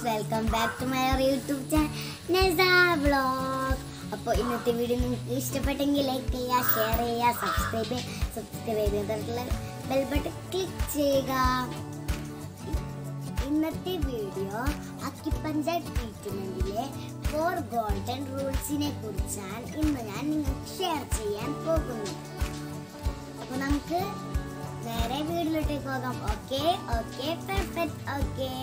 welcome back to my YouTube channel vlog അപ്പോൾ ഇന്നത്തെ video നിങ്ങൾക്ക് ഇഷ്ടപ്പെട്ടെങ്കിൽ ലൈക്ക് ചെയ്യുക ഷെയർ ചെയ്യുക സബ്സ്ക്രൈബ് ചെയ്യുക സബ്സ്ക്രൈബ് ചെയ്തിട്ടുള്ള ബെൽ ബട്ടൺ ക്ലിക്ക് ചെയ്യുക ഇന്നത്തെ വീഡിയോ അക്കിപ്പഞ്ചായത്ത് ട്രീറ്റ്മെന്റിലെ ഫോർ ഗോൾഡൻ റൂൾസിനെ കുറിച്ചാണ് ഇന്ന് ഞാൻ നിങ്ങൾക്ക് ഷെയർ ചെയ്യാൻ പോകുന്നത് അപ്പൊ നമുക്ക് നേരെ വീട്ടിലോട്ടേക്ക് പോകാം ഓക്കെ ഓക്കെ പെർഫെക്റ്റ് ഓക്കെ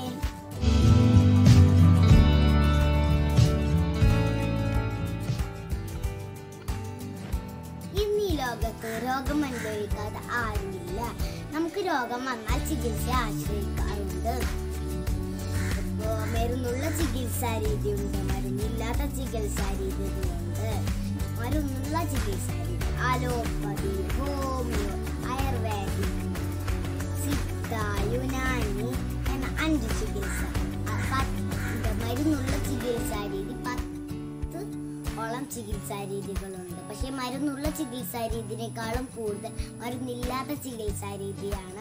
ഇന്ന് ഈ ലോകത്ത് രോഗം അനുഭവിക്കാതെ ആരുമില്ല നമുക്ക് രോഗം വന്നാൽ ചികിത്സ ആശ്രയിക്കാറുണ്ട് ഇപ്പോ മരുന്നുള്ള ചികിത്സാ രീതിയുണ്ട് മരുന്നില്ലാത്ത ചികിത്സാ രീതികളുണ്ട് മരുന്നുള്ള ചികിത്സാ രീതി അലോപ്പതി ഹോമിയോ ആയുർവേദിക് സിദ്ധ യുനാനി എന്ന അഞ്ച് ചികിത്സ അ- പത്ത് ഇത് മരുന്നുള്ള ചികിത്സാ രീതി പത്ത് ഓളം ചികിത്സാ രീതികളുണ്ട് പക്ഷെ മരുന്നുള്ള ചികിത്സാ രീതിനേക്കാളും കൂടുതൽ മരുന്നില്ലാത്ത ചികിത്സാ രീതിയാണ്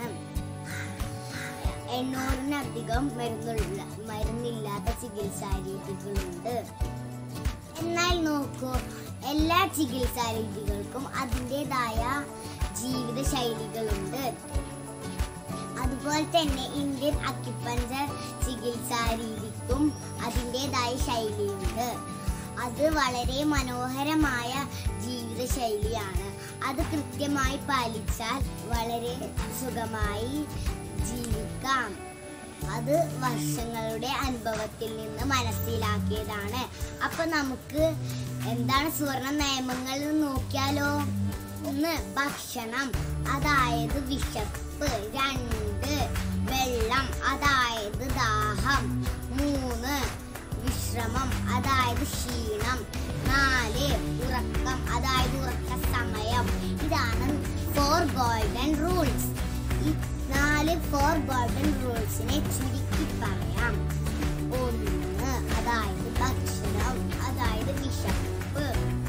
എണ്ണൂറിനധികം മരുന്നുള്ള മരുന്നില്ലാത്ത ചികിത്സാ രീതികളുണ്ട് എന്നാൽ നോക്കൂ എല്ലാ ചികിത്സാ രീതികൾക്കും അതിൻ്റെതായ ജീവിത ശൈലികളുണ്ട് അതുപോലെ തന്നെ ഇന്ത്യൻ അക്യുപഞ്ചർ ചികിത്സാ രീതിക്കും അതിൻ്റെതായ ശൈലിയുണ്ട് അത് വളരെ മനോഹരമായ ജീവിത ശൈലിയാണ് അത് കൃത്യമായി പാലിച്ചാൽ വളരെ സുഖമായി ജീവിക്കാം അത് വർഷങ്ങളുടെ അനുഭവത്തിൽ നിന്ന് മനസ്സിലാക്കിയതാണ് അപ്പൊ നമുക്ക് എന്താണ് സുവർണ നിയമങ്ങൾ എന്ന് നോക്കിയാലോ ഒന്ന് ഭക്ഷണം അതായത് വിശപ്പ് രണ്ട് വെള്ളം അതായത് ദാഹം മൂന്ന് വിശ്രമം അതായത് ക്ഷീണം നാല് ഉറക്കം അതായത് ഉറക്ക സമയം ഇതാണ് ഫോർ ഗോൾഡൻ റൂൾസ് ഈ നാല് ഫോർ ഗോൾഡൻ റൂൾസിനെ ചുരുക്കി പറയാം ഒന്ന് അതായത് ഭക്ഷണം അതായത് വിശപ്പ്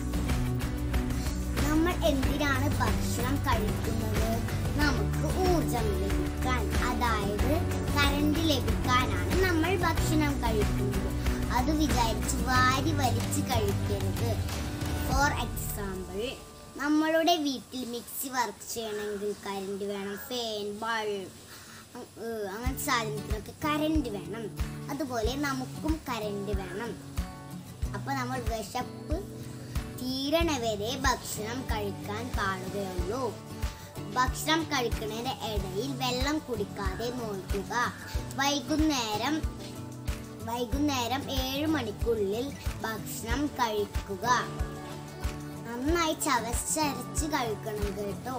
നമ്മൾ എന്തിനാണ് ഭക്ഷണം കഴിക്കുന്നത് നമുക്ക് ഊർജം ലഭിക്കാൻ അതായത് കരണ്ട് ലഭിക്കാനാണ് നമ്മൾ ഭക്ഷണം കഴിക്കുന്നത് അത് വിചാരിച്ച് വാരി വലിച്ച് കഴിക്കരുത് ഫോർ എക്സാമ്പിൾ നമ്മളുടെ വീട്ടിൽ മിക്സി വർക്ക് ചെയ്യണമെങ്കിൽ കരണ്ട് വേണം ഫാൻ ബൾബ് അങ്ങനത്തെ സാധനത്തിനൊക്കെ കരണ്ട് വേണം അതുപോലെ നമുക്കും കരണ്ട് വേണം അപ്പൊ നമ്മൾ വിശപ്പ് തീരണ വരെ ഭക്ഷണം കഴിക്കാൻ പാടുകയുള്ളൂ ഭക്ഷണം കഴിക്കുന്നതിന്റെ ഇടയിൽ വെള്ളം കുടിക്കാതെ നോക്കുക വൈകുന്നേരം വൈകുന്നേരം ഏഴ് മണിക്കുള്ളിൽ ഭക്ഷണം കഴിക്കുക നന്നായി ചവച്ചരച്ച് കഴിക്കണം കേട്ടോ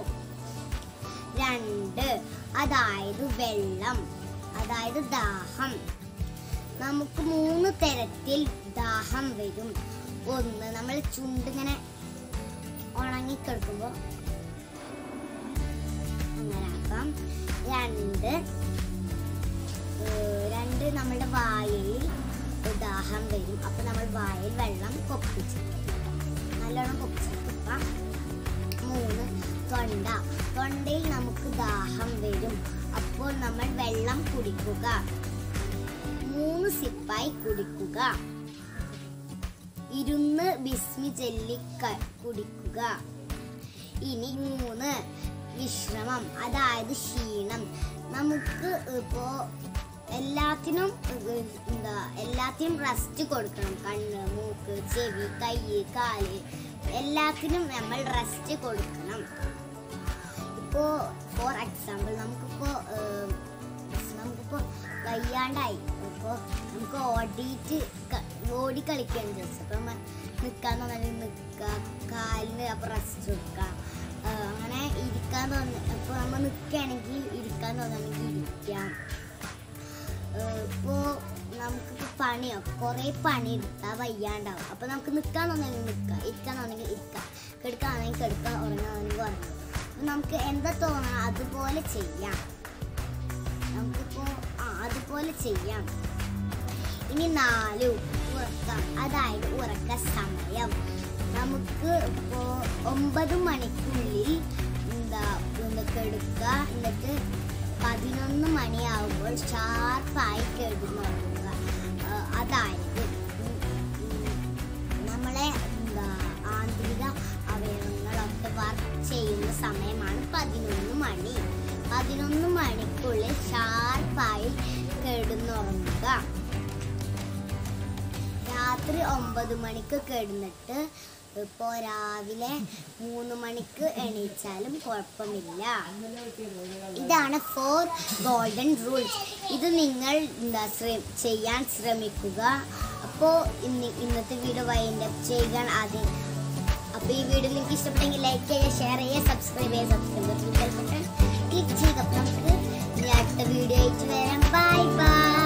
രണ്ട് അതായത് വെള്ളം അതായത് ദാഹം നമുക്ക് മൂന്ന് തരത്തിൽ ദാഹം വരും ഒന്ന് നമ്മൾ ചുണ്ടിങ്ങനെ ഉണങ്ങിക്കിടക്കുമ്പോൾ അങ്ങനെ ആക്കാം രണ്ട് ഏഹ്, രണ്ട് നമ്മുടെ വായിൽ ദാഹം വരും അപ്പൊ നമ്മൾ വായിൽ വെള്ളം കൊപ്പിച്ച് നല്ലോണം കൊപ്പിച്ച് തുപ്പാം മൂന്ന് തൊണ്ട തൊണ്ടയിൽ നമുക്ക് ദാഹം വരും അപ്പോൾ നമ്മൾ വെള്ളം കുടിക്കുക മൂന്ന് സിപ്പായി കുടിക്കുക ഇരുന്ന് ബിസ്മി ചൊല്ലി ക- കുടിക്കുക ഇനി മൂന്ന് വിശ്രമം അതായത് ക്ഷീണം നമുക്ക് ഇപ്പോ എല്ലാത്തിനും ഇത് എന്താ എല്ലാത്തിനും റെസ്റ്റ് കൊടുക്കണം കണ്ണ് മൂക്ക് ചെവി കൈ കാല് എല്ലാത്തിനും നമ്മൾ റെസ്റ്റ് കൊടുക്കണം ഇപ്പോ ഫോർ എക്സാമ്പിൾ നമുക്കിപ്പോ ഏഹ്, നമുക്കിപ്പോ വയ്യാണ്ടായി ഇപ്പോ നമുക്ക് ഓടിയിട്ട് ക- ഓടി കളിക്കാൻ ജസ്റ്റ് അപ്പൊ നമ്മ നിക്കാൻ തോന്നാണെങ്കിൽ നിക്കുക കാലിന് അപ്പൊ റെസ്റ്റ് കൊടുക്കുക ഏഹ്, അങ്ങനെ ഇരിക്കാൻ തോന്നുന്നു അപ്പൊ നമ്മൾ നിൽക്കുകയാണെങ്കിൽ ഇരിക്കാൻ തോന്നുകയാണെങ്കിൽ ഇരിക്കാം ഏഹ്, ഇപ്പോ നമുക്കിപ്പോ പണിയോ കുറെ പണി എടുത്താൽ വയ്യാണ്ടാവും അപ്പൊ നമുക്ക് നിൽക്കാൻ തോന്നുന്നെങ്കിൽ നിൽക്കാം ഇരിക്കാൻ തോന്നുന്നെങ്കിൽ ഇരിക്കാം കിടക്കാണെങ്കിൽ കിടക്കാം ഉറങ്ങാണെങ്കിൽ ഉറങ്ങാം അപ്പൊ നമുക്ക് എന്താ തോന്നണം അതുപോലെ ചെയ്യാം നമുക്കിപ്പോ ആ അതുപോലെ ചെയ്യാം ഇനി നാല് ഉറക്കം അതായത് ഉറക്ക സമയം നമുക്ക് ഇപ്പോ ഒമ്പത് മണിക്കുള്ളിൽ എന്താ ഒന്ന് കെടുക്കുക എന്നിട്ട് പതിനൊന്ന് മണിയാവുമ്പോൾ ഷാർപ്പായി കിടന്നുറങ്ങുക ഉറങ്ങുക രാത്രി ഒമ്പത് മണിക്ക് കിടന്നിട്ട് ഇപ്പോൾ രാവിലെ മൂന്ന് മണിക്ക് എണീച്ചാലും കുഴപ്പമില്ല ഇതാണ് ഫോർ ഗോൾഡൻ റൂൾസ് ഇത് നിങ്ങൾ എന്താ ശ്ര- ചെയ്യാൻ ശ്രമിക്കുക അപ്പോൾ ഇന്ന് ഇന്നത്തെ വീഡിയോ വൈൻഡ് അപ്പ് ചെയ്യുക ആദ്യം അപ്പോൾ ഈ വീഡിയോ നിങ്ങൾക്ക് ഇഷ്ടപ്പെട്ടെങ്കിൽ ലൈക്ക് ചെയ്യുക ഷെയർ ചെയ്യുക സബ്സ്ക്രൈബ് ചെയ്യുക സബ്സ്ക്രൈബ് ക്ലിക്ക് ചെയ്യുക അപ്പോൾ നമുക്ക് ഇനി അടുത്ത വീഡിയോ ആയിട്ട് വരാം ബൈ ബൈ